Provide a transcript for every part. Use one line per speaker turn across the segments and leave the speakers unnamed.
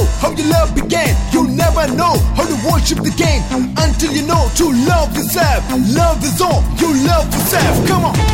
how your love began. You'll never know how to worship the game until you know to love yourself. Love is all. You love yourself. Come on.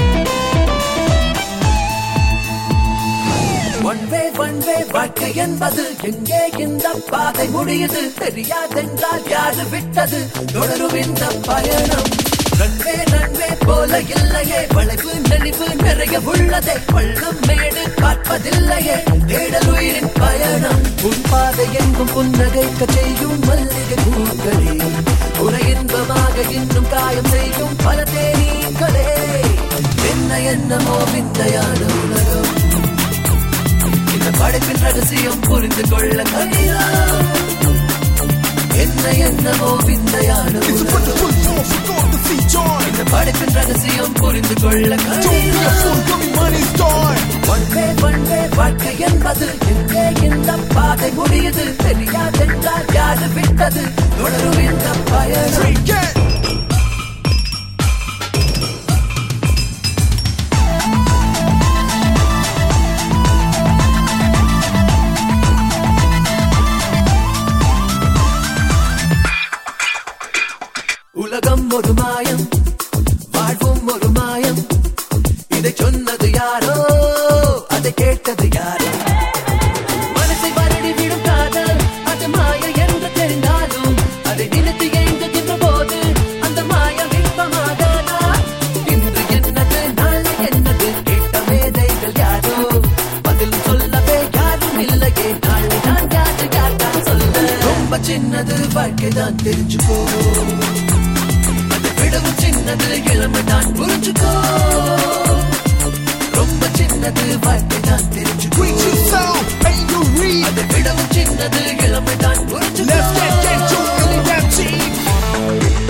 One way one way வாழ்க்கை என்பது எங்கே இந்த பாதை முடியுது தெரியாதென்றால் யாரு விட்டது தொடரும் இந்த பயணம் நன்வே நன்வே போல இல்லையே வளைவு நெளிவு நிறைய உள்ளதே பள்ளம் மேடு பார்ப்பதில்லையே தேடல் உயிரின் பயணம் உன் பாதை எங்கும் புன்னகைக்க செய்யும் மல்லிகை பூக்களே உன இன்பமாக இன்னும் காயம் செய்யும் பல தேனீக்களே என்ன என்னமோ விந்தையான உலகம் இந்த படைப்பின் ரகசியம் புரிந்து கொள்ள கடினம் என்ன என்னமோ விந்தையான
It's a
உலகம்.
wonderful world for God to see joy.
இந்த படைப்பின் ரகசியம் புரிந்து கொள்ள
Don't be a
கடினம்
fool, come money's gone.
ஒன்றே ஒன்றே வாழ்க்கை என்பது எங்கே இந்த பாதை முடியுது தெரியாதென்றால் யாரு விட்டது தொடரும் இந்த பயணம்
Freak it.
உலகம் ஒரு மாயம் வாழ்வும் ஒரு மாயம் இதை சொன்னது யாரோ அதை கேட்டது யாரோ மனசை வருடி விடும் காதல் அது மாய என்று தெரிந்தாலும் அதை நினைத்து எங்குகின்ற போது அந்த மாயம் இன்பமாகலாம் இன்று என்னது நாளை என்னது கேட்ட மேதைகள் யாரோ பதில் சொல்லவே யாரும் இல்லையே நாளை நான் யாரு யார்தான் சொல்ல ரொம்ப சின்னது வாழ்க்கைதான் தெரிஞ்சுக்கோ அது விடவும் சின்னது இளமை தான் புரிஞ்சுக்கோ ரொம்ப சின்னது வாழ்க்கை தான் தெரிஞ்சுக்கோ
Reach yourself and you read.
அதை விடவும் சின்னது இளமை தான் புரிஞ்சுக்கோ
Let's get get to any damn cheap.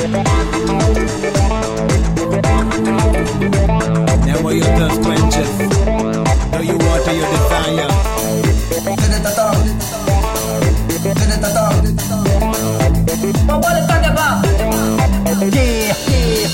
Never your thirst quenches. Though you water your desire. Yeah, yeah.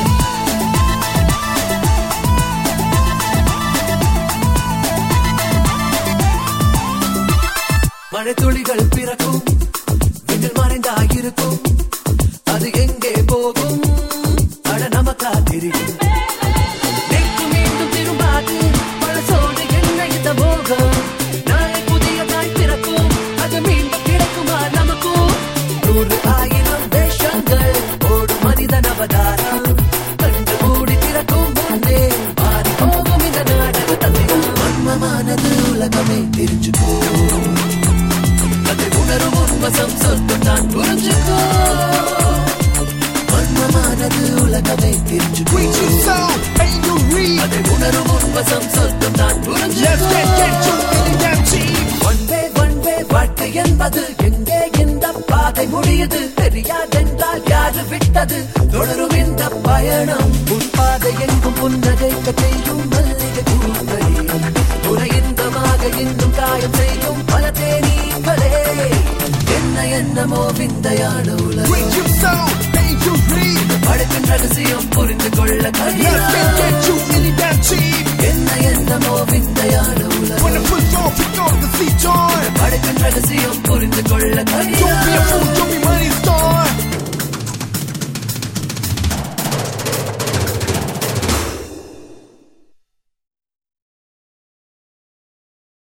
மழை துளிகள் பிறக்கும் விண்ணில் மறைந்தாயிருக்கும் அது எங்கே போகும் அட நமக்கா தெரியும் நேற்று மீண்டும் திரும்பாது பழசோடு என்ன இந்த மோகம் நாளை புதிய நாள் பிறக்கும் அது மீண்டும் கிடைக்குமா நமக்கும் நூறு ஆயிரம் வேஷங்கள் ஓடும் மனிதன் அவதாரம் கண்டு மூடி திறக்கும் முன்னே மாறி போகும் இந்த நாடக தந்திரம் மர்மமானது உலகமே தெரிஞ்சுக்கோ அதை உணரும் உன்வசம் சொர்க்கம் தான் புரிஞ்சுக்கோ மர்மமானது உலகமே தெரிஞ்சுக்கோ
Reach yourself and you read.
அதை உணரும் உன்வசம் சொர்க்கம் தான்
Let's get
புரிஞ்சுக்கோ
get to any damn cheap.
ஒன்றே ஒன்றே வாழ்க்கை என்பது எங்கே இந்த பாதை முடியுது தெரியாதென்றால் யாரு விட்டது தொடரும் இந்த பயணம் உன் பாதை எங்கும் புன்னகைக்க செய்யும் மல்லிகை பூக்களே உன இன்பமாக இன்னும் காயம் செய்யும் பல தேனீக்களே என்ன என்னமோ விந்தையான உலகம்
Reach yourself and you read.
படைப்பின் ரகசியம் புரிந்து கொள்ள
Let's get
கடினம்
get to any damn cheap.
என்ன என்னமோ விந்தையான உலகம்
Wonderful world for God to see joy.
படைப்பின் ரகசியம் புரிந்து கொள்ள கடினம்